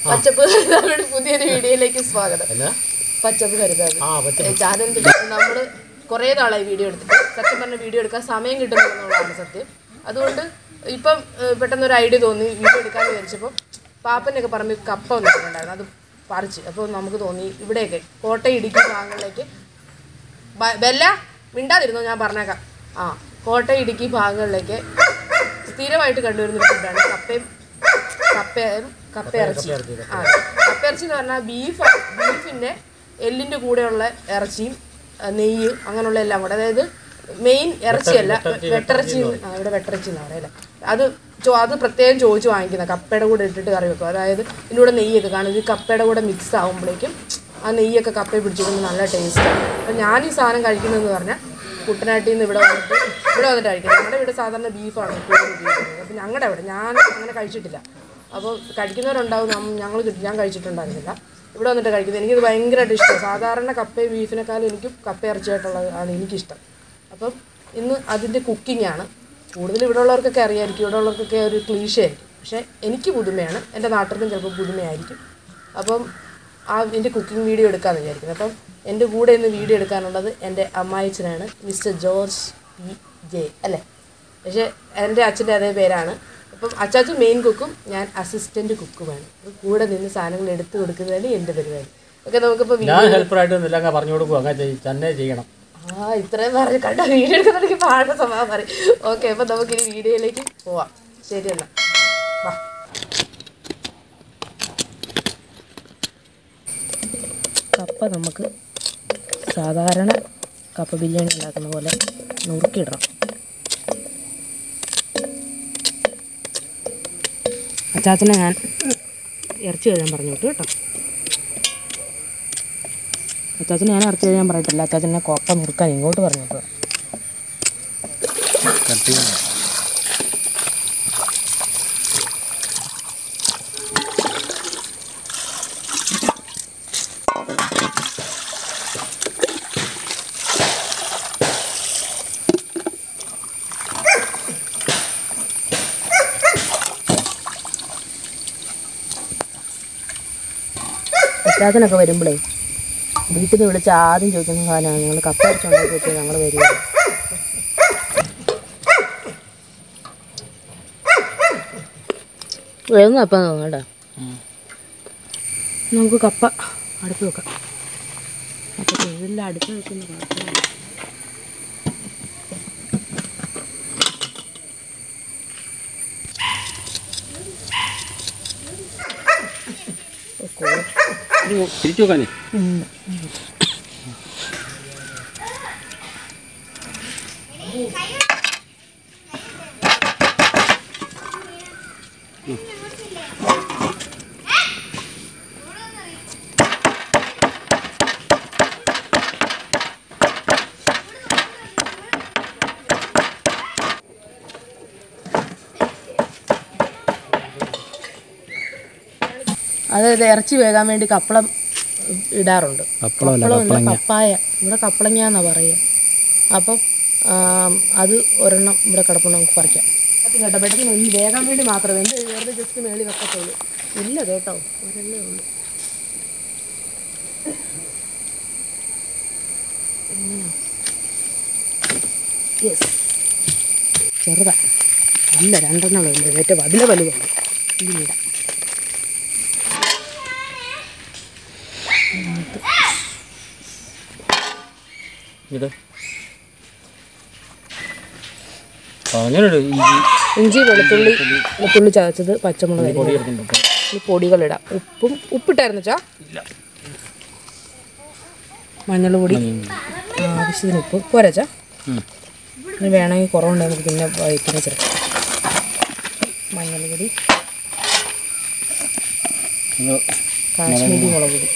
പച്ചപ്പ് കരുതാവിയുടെ പുതിയൊരു വീഡിയോയിലേക്ക് സ്വാഗതം എന്നാ പച്ചപ്പ് കരുതാവ് ആ പച്ച ചാനലിന്റെ നമ്മൾ കുറേ നാളായി വീഡിയോ എടുത്തിട്ട് സത്യം പറഞ്ഞ വീഡിയോ എടുക്കാൻ സമയം കിട്ടുന്നുള്ളതാണ് സത്യം അതുകൊണ്ട് ഇപ്പം ഏഹ്, പെട്ടെന്ന് ഒരു ഐഡിയ തോന്നി വീഡിയോ എടുക്കാമെന്ന് വിചാരിച്ചപ്പോൾ പാപ്പനൊക്കെ പറമ്പ് കപ്പ വന്നിട്ടുണ്ടായിരുന്നു അത് പറിച്ച് അപ്പോൾ നമുക്ക് തോന്നി ഇവിടെയൊക്കെ കോട്ടയം ഇടുക്കി ഭാഗങ്ങളിലേക്ക് ബ- ബെല്ല മിണ്ടാതിരുന്നോ ഞാൻ പറഞ്ഞേക്കാം ആ കോട്ടയം ഇടുക്കി ഭാഗങ്ങളിലേക്ക് സ്ഥിരമായിട്ട് കണ്ടുവരുന്ന ഒരു ഫുഡാണ് കപ്പയും കപ്പയും കപ്പയിറച്ചി ആ കപ്പയിറച്ചി എന്ന് പറഞ്ഞാൽ ബീഫ് ബീഫിൻ്റെ എല്ലിൻ്റെ കൂടെയുള്ള ഇറച്ചിയും ആ, നെയ്യ് അങ്ങനെയുള്ള എല്ലാം കൂടെ അതായത് മെയിൻ ഇറച്ചിയല്ല വെട്ടിറച്ചി ആ ഇവിടെ വെട്ടിറച്ചി എന്ന് പറയല്ലേ അത് ചോ അത് പ്രത്യേകം ചോദിച്ച് വാങ്ങിക്കുന്ന കപ്പയുടെ കൂടെ ഇട്ടിട്ട് കറി വെക്കും അതായത് ഇതിൻ്റെ കൂടെ നെയ്യൊക്കെ കാണും ഇത് കപ്പയുടെ കൂടെ മിക്സ് ആകുമ്പോഴേക്കും ആ നെയ്യൊക്കെ കപ്പയിൽ പിടിച്ചിരിക്കുമ്പോൾ നല്ല ടേസ്റ്റാണ് അപ്പം ഞാൻ ഈ സാധനം കഴിക്കുന്നതെന്ന് പറഞ്ഞാൽ കുട്ടനാട്ടിൽ നിന്ന് ഇവിടെ വന്നിട്ട് ഇവിടെ വന്നിട്ട് കഴിക്കുന്നത് ഞങ്ങളുടെ ഇവിടെ സാധാരണ ബീഫാണ് കൂടുതൽ ഉപയോഗിക്കുന്നത് അപ്പം ഞങ്ങളുടെ അവിടെ ഞാൻ അങ്ങനെ കഴിച്ചിട്ടില്ല അപ്പോൾ കഴിക്കുന്നവരുണ്ടാവും നം- ഞങ്ങൾ കിട്ടി ഞാൻ കഴിച്ചിട്ടുണ്ടായിരുന്നില്ല ഇവിടെ വന്നിട്ട് കഴിക്കുന്നത് എനിക്കിത് ഭയങ്കരമായിട്ട് ഇഷ്ടമാണ് സാധാരണ കപ്പയും ബീഫിനേക്കാളും എനിക്കും കപ്പ ഇറച്ചിയായിട്ടുള്ളത് ആണ് എനിക്കിഷ്ടം അപ്പം ഇന്ന് അതിൻ്റെ കുക്കിംഗ് ആണ് കൂടുതൽ ഇവിടെ ഉള്ളവർക്കൊക്കെ അറിയായിരിക്കും ഇവിടെ ഉള്ളവർക്കൊക്കെ ഒരു ക്ലീശ ആയിരിക്കും പക്ഷേ എനിക്ക് പുതുമയാണ് എൻ്റെ നാട്ടിലും ചിലപ്പോൾ പുതുമയായിരിക്കും അപ്പം ആ എൻ്റെ കുക്കിംഗ് വീഡിയോ എടുക്കാമെന്ന് വിചാരിക്കുന്നത് അപ്പം എൻ്റെ കൂടെ ഇന്ന് വീഡിയോ എടുക്കാനുള്ളത് എൻ്റെ അമ്മായിച്ചനാണ് മിസ്റ്റർ ജോർജ് പി ജെ അല്ലേ പക്ഷേ എൻ്റെ അച്ഛൻ്റെ അതേ പേരാണ് അപ്പം അച്ചാച്ചൻ മെയിൻ കുക്കും ഞാൻ അസിസ്റ്റൻറ്റ് കുക്കുമാണ് അപ്പം കൂടെ നിന്ന് സാധനങ്ങൾ എടുത്തു കൊടുക്കുന്നതാണ് എൻ്റെ പരിപാടി ഓക്കെ നമുക്കിപ്പോൾ ഞാൻ ഹെൽപ്പറായിട്ട് ഒന്നുമില്ല അങ്ങ് പറഞ്ഞു കൊടുക്കും അങ്ങനെ ചെയ്- തന്നെ ചെയ്യണം ആ ഇത്രയും പറഞ്ഞ് കണ്ട വീഡിയോ എടുക്കുന്നെനിക്ക് പാടുന്ന സ്വഭാവം പറയും ഓക്കെ അപ്പം നമുക്കിനി വീഡിയോയിലേക്ക് പോവാം ശരി എന്നാ വാ കപ്പ നമുക്ക് സാധാരണ കപ്പ ബിരിയാണി ഉണ്ടാക്കുന്ന പോലെ നുറുക്കിയിടണം അച്ചാച്ചനെ ഞാൻ ഇറച്ചി കഴുകാൻ പറഞ്ഞു വിട്ടു കേട്ടോ അച്ചാച്ചനെ ഞാൻ ഇറച്ചി കഴുകാൻ പറഞ്ഞിട്ടില്ല അച്ചാച്ചനെ കൊപ്പ നുറുക്കാൻ ഇങ്ങോട്ട് പറഞ്ഞു വിട്ടു കട്ട് ചെയ്യണം. അച്ചാച്ചനൊക്കെ വരുമ്പോഴേ വീട്ടിൽ നിന്ന് വിളിച്ച് ആദ്യം ചോദിക്കുന്ന സാധനമാണ് ഞങ്ങൾ കപ്പ ഇറച്ചി ഉണ്ടാക്കി വെച്ചാൽ ഞങ്ങൾ വരിക വേഗം കപ്പ കേട്ടോ ഉം. നമുക്ക് കപ്പ അടുപ്പ് വെക്കാം അപ്പോൾ ഇതെല്ലാം അടുപ്പ് വെക്കുന്ന കുഴപ്പമില്ല ഇത് തിരിച്ചു നോക്കാനേ അതായത് ഇറച്ചി വേകാൻ വേണ്ടി കപ്പളം ഇടാറുണ്ട് കപ്പളമല്ല കപ്പളമല്ല പപ്പായ ഇവിടെ കപ്പളങ്ങ എന്നാ പറയുക അപ്പം ആം, അത് ഒരെണ്ണം ഇവിടെ കിടപ്പുണ്ട് നമുക്ക് പറിക്കാം അത് കേട്ടോ പെട്ടെന്ന് ഒന്ന് വേകാൻ വേണ്ടി മാത്രമേ എന്ത് വെറുതെ ജസ്റ്റ് മേളി വെക്കത്തുള്ളൂ ഇല്ല കേട്ടോ ഒരെണ്ണേ ഉള്ളൂ യെസ് ചെറുതാ ഇല്ല രണ്ടെണ്ണം ഉണ്ട് ഏറ്റവും അതിലെ വലുതുണ്ട് ഇതിലിടാം ഇത് അങ്ങനെ ഇഞ്ചി ഇഞ്ചി വെളുത്തുള്ളി വെളുത്തുള്ളി ചതച്ചത് പച്ചമുളക് അരിഞ്ഞത്. പൊടി എടുക്കുന്നുണ്ട് ഈ പൊടികളിടാം ഉപ്പും ഉപ്പിട്ടായിരുന്നു ചാ മഞ്ഞൾ പൊടി ആവശ്യത്തിന് ഉപ്പ് പോരാച്ചാ ഇനി വേണമെങ്കിൽ കുറവുണ്ടെങ്കിൽ നമുക്ക് പിന്നെ വഴിക്കുന്ന ചേർക്കാം മഞ്ഞൾ പൊടി കാശ്മീരി മുളക് പൊടി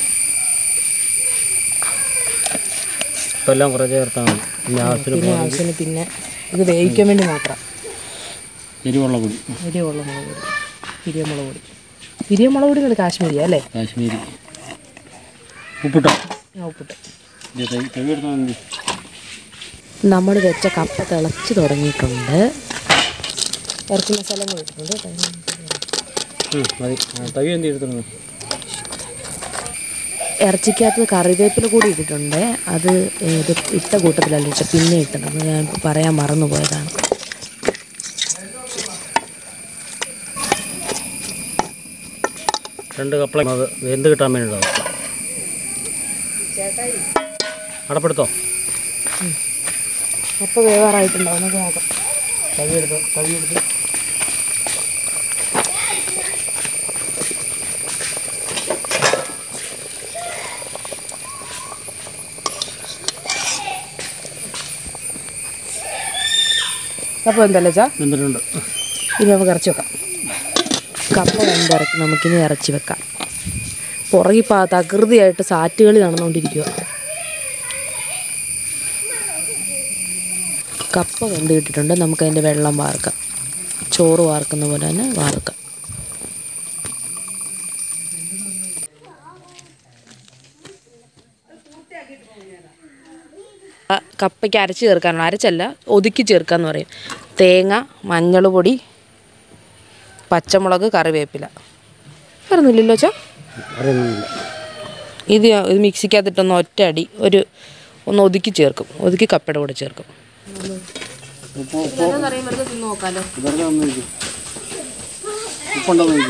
ഇപ്പം എല്ലാം കുറേ ചേർത്താൽ മതി പിന്നെ ആവശ്യത്തിന് പിന്നെ ആവശ്യത്തിന് പിന്നെ ഇത് വേവിക്കാൻ വേണ്ടി മാത്രം എരിവുള്ള പൊടി പിരിയമുള്ള മുളക് പൊടി പിരിയമുളക് പൊടി പിരിയമുളക് പൊടി നിങ്ങൾ കാശ്മീരിയാ അല്ലേ കാശ്മീരി ഉപ്പിട്ടോ ഞാൻ ഉപ്പിട്ട് ഇത് തൈ- തവി എടുത്താൽ മതി നമ്മൾ വെച്ച കപ്പ തിളച്ച് തുടങ്ങിയിട്ടുണ്ട് ഇറച്ചി മസാല കൂടെ ഇട്ടിട്ടുണ്ട് കേട്ടോ. ഉം, മതി ആ, തവി എന്ത് എടുത്തിരുന്നു ഇറച്ചിക്കകത്ത് കറിവേപ്പില കൂടി ഇട്ടിട്ടുണ്ട് അത് ഇത് ഇട്ട കൂട്ടത്തിലല്ല ഇട്ട പിന്നെ ഇട്ടത് അത് ഞാൻ പറയാൻ മറന്നു പോയതാണ് രണ്ട് കപ്പള അത് വെന്ത് കിട്ടാൻ വേണ്ടിയിട്ടാവും അടപ്പെടുത്തോ അപ്പോൾ വേവാറായിട്ടുണ്ടാവും നമുക്ക് നോക്കാം തവി എടുത്തോ തവി എടുത്ത് അപ്പോൾ എന്തല്ലേ ചാ വെന്തിട്ടുണ്ട് ഇനി നമുക്ക് ഇറച്ചി വെക്കാം കപ്പ വെന്തിറക്കി നമുക്കിനി ഇറച്ചി വെക്കാം പുറകിൽ പാ തകൃതിയായിട്ട് സാറ്റുകളി നടന്നുകൊണ്ടിരിക്കുക കപ്പ വെന്ത് കിട്ടിയിട്ടുണ്ട് നമുക്കതിൻ്റെ വെള്ളം വാർക്കാം ചോറ് വാർക്കുന്ന പോലെ തന്നെ വാർക്കാം ആ, കപ്പയ്ക്ക് അരച്ച് ചേർക്കാനുള്ള അരച്ചല്ല ഒതുക്കി ചേർക്കാന്ന് പറയും തേങ്ങ മഞ്ഞൾ പൊടി പച്ചമുളക് കറിവേപ്പില വേറൊന്നുമില്ലല്ലോ ചോ അറിയുന്നില്ല ഇത് ഞാൻ- ഇത് മിക്സിക്കകത്തിട്ടൊന്ന് ഒറ്റ അടി ഒരു ഒന്ന് ഒതുക്കി ചേർക്കും ഒതുക്കി കപ്പയുടെ കൂടെ ചേർക്കും അറിയുമ്പോൾ തിന്ന് നോക്കാലോ വെറുതെ ഒന്ന് നോക്കി ഉപ്പുണ്ടോ നോക്കി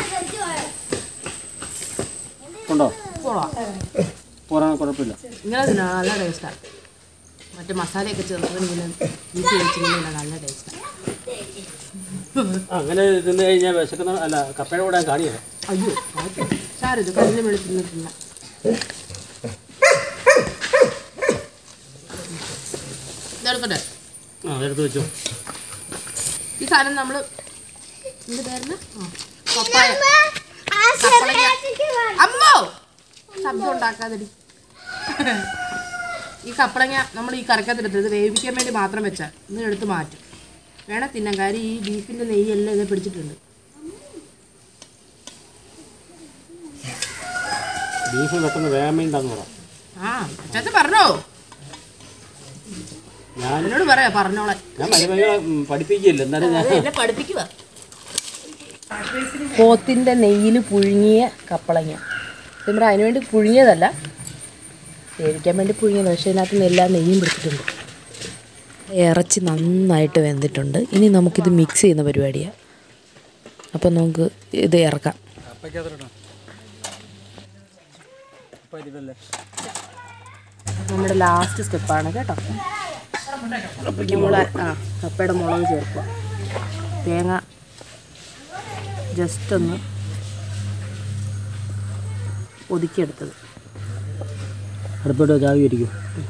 ഉണ്ടോ പോരാൻ കുഴപ്പമില്ല ഇങ്ങനെ തിന്നാ നല്ല ടേസ്റ്റാണ് മറ്റേ മസാലയൊക്കെ ചേർത്തതിന് ഇങ്ങനെ വീട്ടിൽ വെച്ചിങ്ങനെ നല്ല ടേസ്റ്റാണ് അങ്ങനെ തിന്നു കഴിഞ്ഞാൽ വിശക്കുന്ന അല്ല കപ്പയുടെ കൂടെ ഞാൻ കാണിയത് അയ്യോ സാരത് കല്ലിന് വെളുത്തുന്ന തിന്ന ഇതെടുക്കട്ടെ ആ അതെടുത്ത് വെച്ചു ഈ സാധനം നമ്മൾ എന്ത് പേരുന്ന പപ്പായ അമ്മോ ശബ്ദം ഉണ്ടാക്കാതെടി ഈ കപ്പളങ്ങ നമ്മൾ ഈ കറക്കത്തിലെടുത്ത് ഇത് വേവിക്കാൻ വേണ്ടി മാത്രം വെച്ചാൽ ഇന്ന് എടുത്ത് മാറ്റും വേണേ തിന്നാം കാര്യം ഈ ബീഫിൻ്റെ നെയ്യെല്ലാം ഇത് പിടിച്ചിട്ടുണ്ട് ബീഫ് വെക്കുന്ന വേമയുണ്ടാന്ന് പറ ആ അച്ചാച്ച പറഞ്ഞോ ഞാൻ എന്നോട് പറയാ പറഞ്ഞോളെ ഞാൻ മരുമകളെ ഉം, പഠിപ്പിക്കില്ല എന്നാലും ഞാൻ എന്നെ പഠിപ്പിക്കുക പോത്തിൻ്റെ നെയ്യിൽ പുഴുങ്ങിയ കപ്പളങ്ങ സിമ്ര അതിനുവേണ്ടി പുഴുങ്ങിയതല്ല വേവിക്കാൻ വേണ്ടി പുഴുങ്ങിയത് പക്ഷേ ഇതിനകത്ത് നിന്ന് എല്ലാ നെയ്യും പിടിച്ചിട്ടുണ്ട് ഇറച്ചി നന്നായിട്ട് വെന്തിട്ടുണ്ട് ഇനി നമുക്കിത് മിക്സ് ചെയ്യുന്ന പരിപാടിയാണ് അപ്പം നമുക്ക് ഇത് ഇറക്കാം നമ്മുടെ ലാസ്റ്റ് സ്റ്റെപ്പാണ് കേട്ടോ നമ്മൾ ആ കപ്പയുടെ മുളക് ചേർക്കുക തേങ്ങ ജസ്റ്റ് ഒന്ന് ഒതുക്കിയെടുത്തത് അടുത്തോട്ട് ചാവി ഇരിക്കും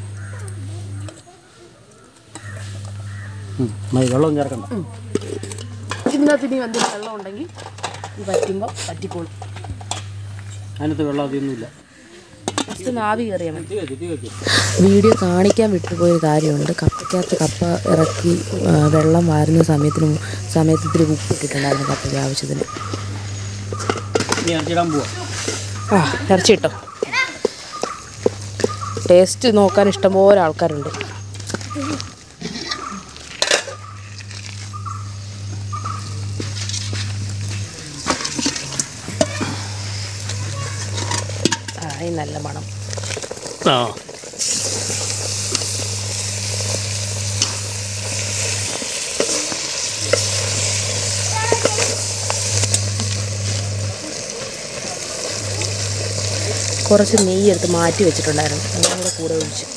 മതി വെള്ളം ചേർക്കണ്ട ഇതിനകത്ത് ഇനി എന്തെങ്കിലും വെള്ളം ഉണ്ടെങ്കിൽ ഇത് വറ്റുമ്പോൾ വറ്റിക്കോളും അതിനകത്ത് വെള്ളം അധികമൊന്നുമില്ല ജസ്റ്റ് ഒന്ന് ആവി കയറിയാൽ മതി തീ വെച്ച് തീ വെച്ച് വീഡിയോ കാണിക്കാൻ വിട്ടുപോയ കാര്യമുണ്ട് കപ്പയ്ക്കകത്ത് കപ്പ ഇറക്കി ആ, വെള്ളം വാരുന്ന സമയത്തിന് മു- സമയത്ത് ഇത്തിരി ഉപ്പ് ഇട്ടിട്ടുണ്ടായിരുന്നു കപ്പയ്ക്ക് ആവശ്യത്തിന് ഇനി ഇറച്ചിടാൻ പോവാം ആ ഇറച്ചി കിട്ടോ ടേസ്റ്റ് നോക്കാൻ ഇഷ്ടംപോലെ ആൾക്കാരുണ്ട് ആ ഈ നല്ല മണം ആ കുറച്ച് നെയ്യ് എടുത്ത് മാറ്റി വെച്ചിട്ടുണ്ടായിരുന്നു അതും കൂടെ കൂടെ ഒഴിച്ചു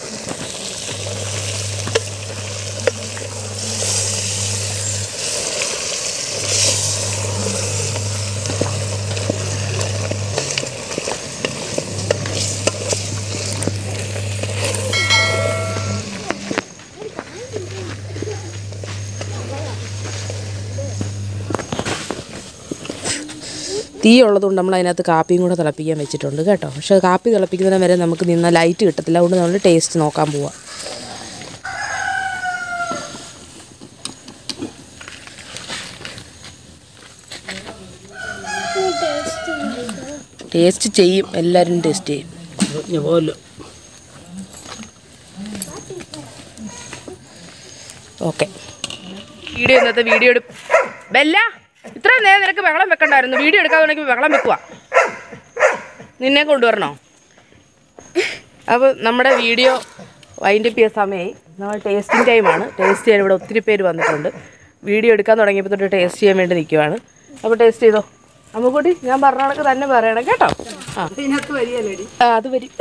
തീ ഉള്ളതുകൊണ്ട് നമ്മൾ അതിനകത്ത് കാപ്പിയും കൂടെ തിളപ്പിക്കാൻ വെച്ചിട്ടുണ്ട് കേട്ടോ പക്ഷേ കാപ്പി തിളപ്പിക്കുന്നതിന് വരെ നമുക്ക് നിന്ന ലൈറ്റ് കിട്ടത്തില്ല അതുകൊണ്ട് നമ്മൾ ടേസ്റ്റ് നോക്കാൻ പോവാം ടേസ്റ്റ് ചെയ്യും എല്ലാവരും ടേസ്റ്റ് ചെയ്യും ഞാൻ പോകല്ലോ ഓക്കെ വീഡിയോ ഇന്നത്തെ വീഡിയോ എടു ബെല്ല ഇത്രയും നേരം നിനക്ക് വെള്ളം വെക്കണ്ടായിരുന്നു വീഡിയോ എടുക്കാൻ വേണമെങ്കിൽ വെള്ളം വെക്കുക നിന്നെ കൊണ്ടുവരണോ അപ്പോൾ നമ്മുടെ വീഡിയോ വൈൻഡപ്പ് ചെയ്യാൻ സമയമായി നമ്മൾ ടേസ്റ്റിംഗ് ടൈമാണ് ടേസ്റ്റ് ചെയ്യാൻ ഇവിടെ ഒത്തിരി പേര് വന്നിട്ടുണ്ട് വീഡിയോ എടുക്കാൻ തുടങ്ങിയപ്പോൾ തൊട്ട് ടേസ്റ്റ് ചെയ്യാൻ വേണ്ടി നിൽക്കുവാണ് അപ്പോൾ ടേസ്റ്റ് ചെയ്തോ അമ്മക്കൂട്ടി ഞാൻ പറഞ്ഞ കണക്ക് തന്നെ പറയണം കേട്ടോ ആ ആ അത് വരും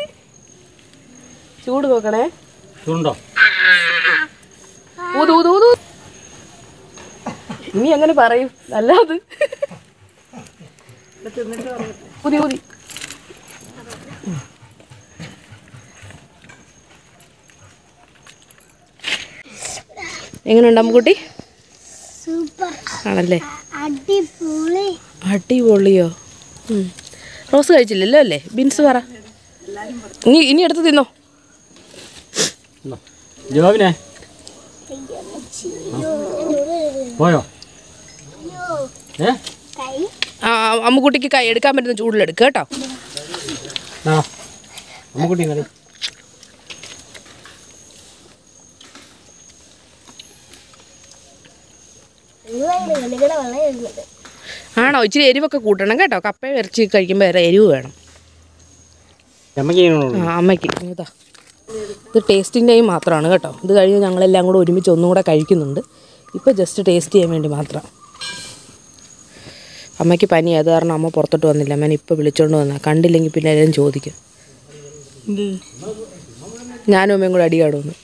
ചൂട് നോക്കണേ ചൂണ്ടോ ഊത് ഊത് ഊത് ഊത്. ഇനി അങ്ങനെ പറയും അല്ലാത് ഊതി ഊതി എങ്ങനെയുണ്ട് അമ്മുക്കുട്ടി സൂപ്പർ ആണല്ലേ അടിപൊളി അടിപൊളിയോ ഉം. റോസ് കഴിച്ചില്ലല്ലോ അല്ലേ ബീൻസ് പറ ഇനി ഇനി എടുത്ത് തിന്നോ ജോബിനെ പോയോ ഏ കൈ ആ അമ്മുക്കുട്ടിക്ക് കൈ എടുക്കാൻ പറ്റുന്ന ചൂടിലെടുക്കുക കേട്ടോ ആ അമ്മക്കുട്ടി കളി നിങ്ങളങ്ങനെ നിങ്ങളുടെ വെള്ളം എഴുതുന്നത് ആണോ ഇച്ചിരി എരിവൊക്കെ കൂട്ടണം കേട്ടോ കപ്പ ഇറച്ചി കഴിക്കുമ്പോൾ വേറെ എരിവ് വേണം അമ്മയ്ക്ക് ഇങ്ങനെ ആ അമ്മയ്ക്ക് ഇതാ ഇത് ടേസ്റ്റിംഗ് ടൈം മാത്രമാണ് കേട്ടോ ഇത് കഴിഞ്ഞ് ഞങ്ങളെല്ലാം കൂടെ ഒരുമിച്ച് ഒന്നും കൂടെ കഴിക്കുന്നുണ്ട് ഇപ്പോൾ ജസ്റ്റ് ടേസ്റ്റ് ചെയ്യാൻ വേണ്ടി മാത്രം അമ്മയ്ക്ക് പനി അത് കാരണം അമ്മ പുറത്തോട്ട് വന്നില്ല അമ്മേനെ ഇപ്പോൾ വിളിച്ചോണ്ട് വന്നാൽ കണ്ടില്ലെങ്കിൽ പിന്നെ എല്ലാവരും ചോദിക്കും ഞാനും അമ്മയും കൂടെ അടി കാണുമെന്ന്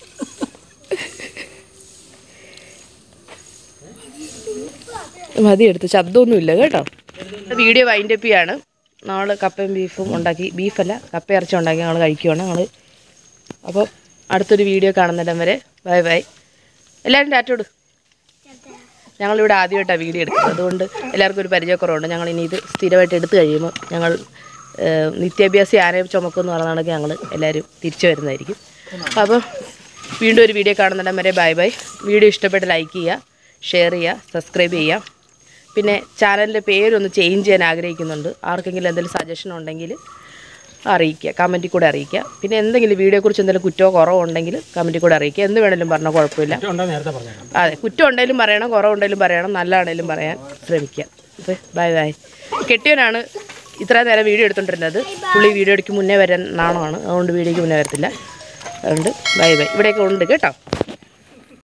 മതി എടുത്ത് ശബ്ദമൊന്നുമില്ല കേട്ടോ വീഡിയോ വൈൻഡപ്പ് ചെയ്യാണ് നമ്മൾ കപ്പയും ബീഫും ഉണ്ടാക്കി ബീഫല്ല കപ്പ ഇറച്ചി ഉണ്ടാക്കി ഞങ്ങൾ കഴിക്കുവാണ് ഞങ്ങൾ അപ്പോൾ അടുത്തൊരു വീഡിയോ കാണുന്നിടം വരെ ബൈ ബൈ എല്ലാവരും ടാറ്റോട് ഞങ്ങളിവിടെ ആദ്യമായിട്ടാണ് വീഡിയോ എടുക്കുന്നത് അതുകൊണ്ട് എല്ലാവർക്കും ഒരു പരിചയക്കുറവുണ്ട് ഞങ്ങൾ ഇനി ഇത് സ്ഥിരമായിട്ട് എടുത്തു കഴിയുമ്പോൾ ഞങ്ങൾ ഏഹ്, നിത്യാഭ്യാസി ആനയെ ചുമക്കുമെന്ന് പറഞ്ഞ കണക്ക് ഞങ്ങൾ എല്ലാവരും തിരിച്ചു വരുന്നതായിരിക്കും അപ്പോൾ വീണ്ടും ഒരു വീഡിയോ കാണുന്നിടം വരെ ബൈ ബൈ വീഡിയോ ഇഷ്ടപ്പെട്ട് ലൈക്ക് ചെയ്യുക ഷെയർ ചെയ്യുക സബ്സ്ക്രൈബ് ചെയ്യുക പിന്നെ ചാനലിൻ്റെ പേരൊന്ന് ചേഞ്ച് ചെയ്യാൻ ആഗ്രഹിക്കുന്നുണ്ട് ആർക്കെങ്കിലും എന്തെങ്കിലും സജഷൻ ഉണ്ടെങ്കിൽ അറിയിക്കുക കമൻറ്റിൽ കൂടെ അറിയിക്കുക പിന്നെ എന്തെങ്കിലും വീഡിയോയെക്കുറിച്ച് എന്തെങ്കിലും കുറ്റമോ കുറവോ ഉണ്ടെങ്കിൽ കമൻറ്റിൽ കൂടെ അറിയിക്കുക എന്ത് വേണമെങ്കിലും പറഞ്ഞാൽ കുഴപ്പമില്ല ഉണ്ടോ നേരത്തെ പറഞ്ഞേക്കാം അതെ കുറ്റം ഉണ്ടെങ്കിലും പറയണം കുറവുണ്ടെങ്കിലും പറയണം നല്ലതാണേലും പറയാൻ ശ്രമിക്കുക അപ്പോൾ ബൈ ബൈ കെട്ടിയവനാണ് ഇത്ര നേരം വീഡിയോ എടുത്തോണ്ടിരുന്നത് പുള്ളി വീഡിയോ എടുക്കും മുന്നേ വരാൻ നാണമാണ് അതുകൊണ്ട് വീഡിയോയ്ക്ക് മുന്നേ വരത്തില്ല അതുകൊണ്ട് ബൈ ബൈ ഇവിടെയൊക്കെ ഉണ്ട് കേട്ടോ